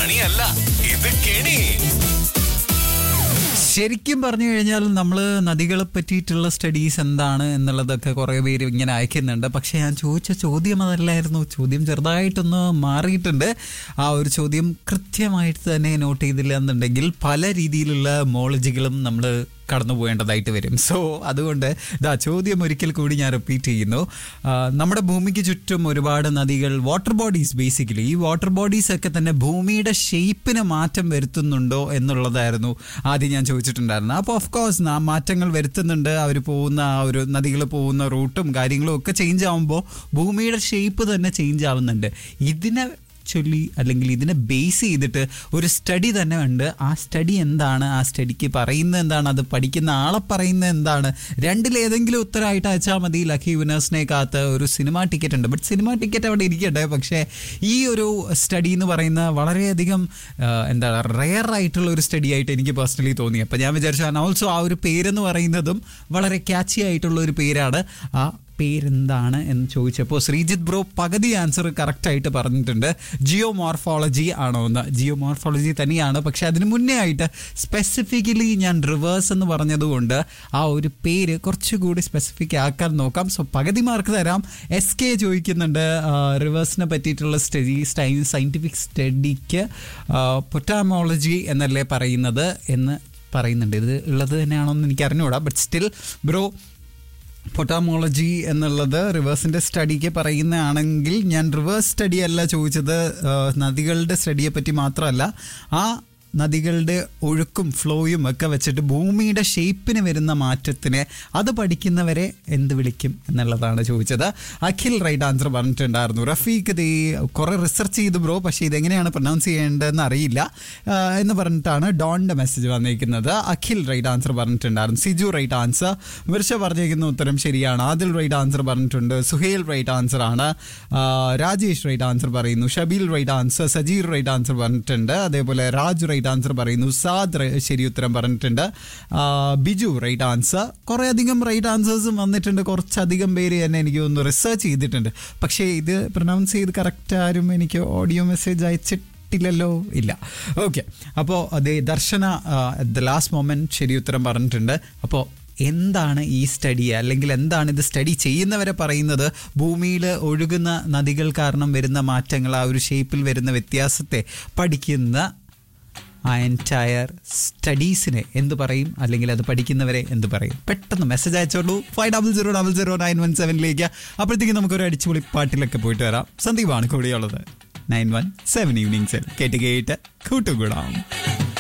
പണിയല്ല ഇത് കെണി ശരിക്കും പറഞ്ഞു കഴിഞ്ഞാൽ നമ്മൾ നദികളെ പറ്റിയിട്ടുള്ള സ്റ്റഡീസ് എന്താണ് എന്നുള്ളതൊക്കെ കുറേ പേര് ഇങ്ങനെ അയക്കുന്നുണ്ട് പക്ഷെ ഞാൻ ചോദിച്ച ചോദ്യം അതല്ലായിരുന്നു ചോദ്യം ചെറുതായിട്ടൊന്ന് മാറിയിട്ടുണ്ട് ആ ഒരു ചോദ്യം കൃത്യമായിട്ട് തന്നെ നോട്ട് ചെയ്തില്ല എന്നുണ്ടെങ്കിൽ പല രീതിയിലുള്ള മോളജികളും നമ്മൾ കടന്നു പോകേണ്ടതായിട്ട് വരും സോ അതുകൊണ്ട് ഇതാ ചോദ്യം ഒരിക്കൽ കൂടി ഞാൻ റിപ്പീറ്റ് ചെയ്യുന്നു ആ, നമ്മുടെ ഭൂമിക്ക് ചുറ്റും ഒരുപാട് നദികൾ വാട്ടർ ബോഡീസ് ബേസിക്കലി ഈ വാട്ടർ ബോഡീസ് ഒക്കെ തന്നെ ഭൂമിയുടെ ഷേപ്പിന് മാറ്റം വരുത്തുന്നുണ്ടോ എന്നുള്ളതായിരുന്നു ആദ്യം ഞാൻ ചോദിച്ചിട്ടുണ്ടായിരുന്നത് അപ്പോൾ ഓഫ് കോഴ്സ് ആ മാറ്റങ്ങൾ വരുത്തുന്നുണ്ട് അവർ പോകുന്ന ആ ഒരു നദികൾ പോകുന്ന റൂട്ടും കാര്യങ്ങളും ഒക്കെ ചേഞ്ച് ആകുമ്പോൾ ഭൂമിയുടെ ഷേപ്പ് തന്നെ ചേഞ്ച് ആവുന്നുണ്ട് ഇതിനെ ചൊല്ലി അല്ലെങ്കിൽ ഇതിനെ ബേസ് ചെയ്തിട്ട് ഒരു സ്റ്റഡി തന്നെ ഉണ്ട് ആ സ്റ്റഡി എന്താണ് ആ സ്റ്റഡിക്ക് പറയുന്നത് എന്താണ് അത് പഠിക്കുന്ന ആളെ പറയുന്നത് എന്താണ് രണ്ടിലേതെങ്കിലും ഉത്തരമായിട്ട് അയച്ചാൽ മതി ലക്കി വിനേഴ്സിനെ കാത്ത് ഒരു സിനിമ ടിക്കറ്റ് ഉണ്ട് ബട്ട് സിനിമ ടിക്കറ്റ് അവിടെ ഇരിക്കട്ടെ പക്ഷേ ഈ ഒരു സ്റ്റഡി എന്ന് പറയുന്ന വളരെയധികം ആ, എന്താ റെയർ ആയിട്ടുള്ള ഒരു സ്റ്റഡി ആയിട്ട് എനിക്ക് പേഴ്സണലി തോന്നി അപ്പോൾ ഞാൻ വിചാരിച്ചു ഓൾസോ ആ ഒരു പേരെന്ന് പറയുന്നതും വളരെ ക്യാച്ചി ആയിട്ടുള്ള ഒരു പേരാണ് ആ പേരെന്താണ് എന്ന് ചോദിച്ചപ്പോൾ ശ്രീജിത്ത് ബ്രോ പകുതി ആൻസർ കറക്റ്റായിട്ട് പറഞ്ഞിട്ടുണ്ട് ജിയോ മോർഫോളജി ആണോ എന്ന് ജിയോ മോർഫോളജി തന്നെയാണ് പക്ഷെ അതിന് മുന്നേ ആയിട്ട് സ്പെസിഫിക്കലി ഞാൻ റിവേഴ്സ് എന്ന് പറഞ്ഞതുകൊണ്ട് ആ ഒരു പേര് കുറച്ചുകൂടി സ്പെസിഫിക് ആക്കാൻ നോക്കാം സോ പകുതി മാർക്ക് തരാം എസ് കെ ചോദിക്കുന്നുണ്ട് റിവേഴ്സിനെ പറ്റിയിട്ടുള്ള സ്റ്റഡി സയൻറ്റിഫിക് സ്റ്റഡിക്ക് പൊറ്റാമോളജി എന്നല്ലേ പറയുന്നത് എന്ന് പറയുന്നുണ്ട് ഇത് ഉള്ളത് തന്നെയാണോ എന്ന് എനിക്ക് അറിഞ്ഞുകൂടാ ബട്ട് സ്റ്റിൽ ബ്രോ പൊട്ടാമോളജി എന്നുള്ളത് റിവേഴ്സിന്റെ സ്റ്റഡിക്ക് പറയുന്നതാണെങ്കിൽ ഞാൻ റിവേഴ്സ് സ്റ്റഡി അല്ല ചോദിച്ചത് ആ, നദികളുടെ സ്റ്റഡിയെ പറ്റി മാത്രമല്ല ആ നദികളുടെ ഒഴുക്കും ഫ്ലോയും ഒക്കെ വെച്ചിട്ട് ഭൂമിയുടെ ഷേപ്പിന് വരുന്ന മാറ്റത്തിനെ അത് പഠിക്കുന്നവരെ എന്ത് വിളിക്കും എന്നുള്ളതാണ് ചോദിച്ചത് അഖിൽ റൈറ്റ് ആൻസർ പറഞ്ഞിട്ടുണ്ടായിരുന്നു റഫീഖ് ദേ കുറെ റിസർച്ച് ചെയ്തു ബ്രോ പക്ഷേ ഇതെങ്ങനെയാണ് പ്രൊനൗൺസ് ചെയ്യേണ്ടതെന്ന് അറിയില്ല ആ, എന്ന് പറഞ്ഞിട്ടാണ് ഡോണിന്റെ മെസ്സേജ് വന്നിരിക്കുന്നത് അഖിൽ റൈറ്റ് ആൻസർ പറഞ്ഞിട്ടുണ്ടായിരുന്നു സിജു റൈറ്റ് ആൻസർ വിർഷ പറഞ്ഞിരിക്കുന്ന ഉത്തരം ശരിയാണ് ആദിൽ റൈറ്റ് ആൻസർ പറഞ്ഞിട്ടുണ്ട് സുഹേൽ റൈറ്റ് ആൻസർ ആണ് ആ, രാജേഷ് റൈറ്റ് ആൻസർ പറയുന്നു Shabeel right answer Sajeer right answer പറഞ്ഞിട്ടുണ്ട് അതേപോലെ രാജ് റൈറ്റ് ആൻസർ പറയുന്നു സാദ് റൈ- ശരി ഉത്തരം പറഞ്ഞിട്ടുണ്ട് ആ, ബിജു റൈറ്റ് ആൻസർ കുറേ അധികം റൈറ്റ് ആൻസേഴ്സും വന്നിട്ടുണ്ട് കുറച്ചധികം പേര് തന്നെ എനിക്ക് ഒന്ന് റിസർച്ച് ചെയ്തിട്ടുണ്ട് പക്ഷേ ഇത് പ്രൊനൗൺസ് ചെയ്ത് കറക്റ്റ് ആരും എനിക്ക് ഓഡിയോ മെസ്സേജ് അയച്ചിട്ട് ഇല്ലല്ലോ ഇല്ല ഓക്കെ അപ്പോൾ അതേ ദർശന ദ ലാസ്റ്റ് മൊമെന്റ് ശരി ഉത്തരം പറഞ്ഞിട്ടുണ്ട് അപ്പോൾ എന്താണ് ഈ സ്റ്റഡി അല്ലെങ്കിൽ എന്താണ് ഇത് സ്റ്റഡി ചെയ്യുന്നവരെ പറയുന്നത് ഭൂമിയിൽ ഒഴുകുന്ന നദികൾ കാരണം വരുന്ന മാറ്റങ്ങൾ ആ ഒരു ഷേപ്പിൽ വരുന്ന വ്യത്യാസത്തെ പഠിക്കുന്ന ആ എൻറ്റയർ സ്റ്റഡീസിനെ എന്ത് പറയും അല്ലെങ്കിൽ അത് പഠിക്കുന്നവരെ എന്ത് പറയും പെട്ടെന്ന് മെസ്സേജ് അയച്ചോളൂ five double zero double zero nine one സെവനിലേക്ക് അപ്പോഴത്തേക്കും നമുക്കൊരു അടിച്ചുപൊളി പാട്ടിലൊക്കെ പോയിട്ട് വരാം സന്ദീപാണ് കൂടെയുള്ളത് നയൻ വൺ സെവൻ ഈവനിങ്സിൽ കേട്ട് കേട്ട് കൂട്ടുകൂടാം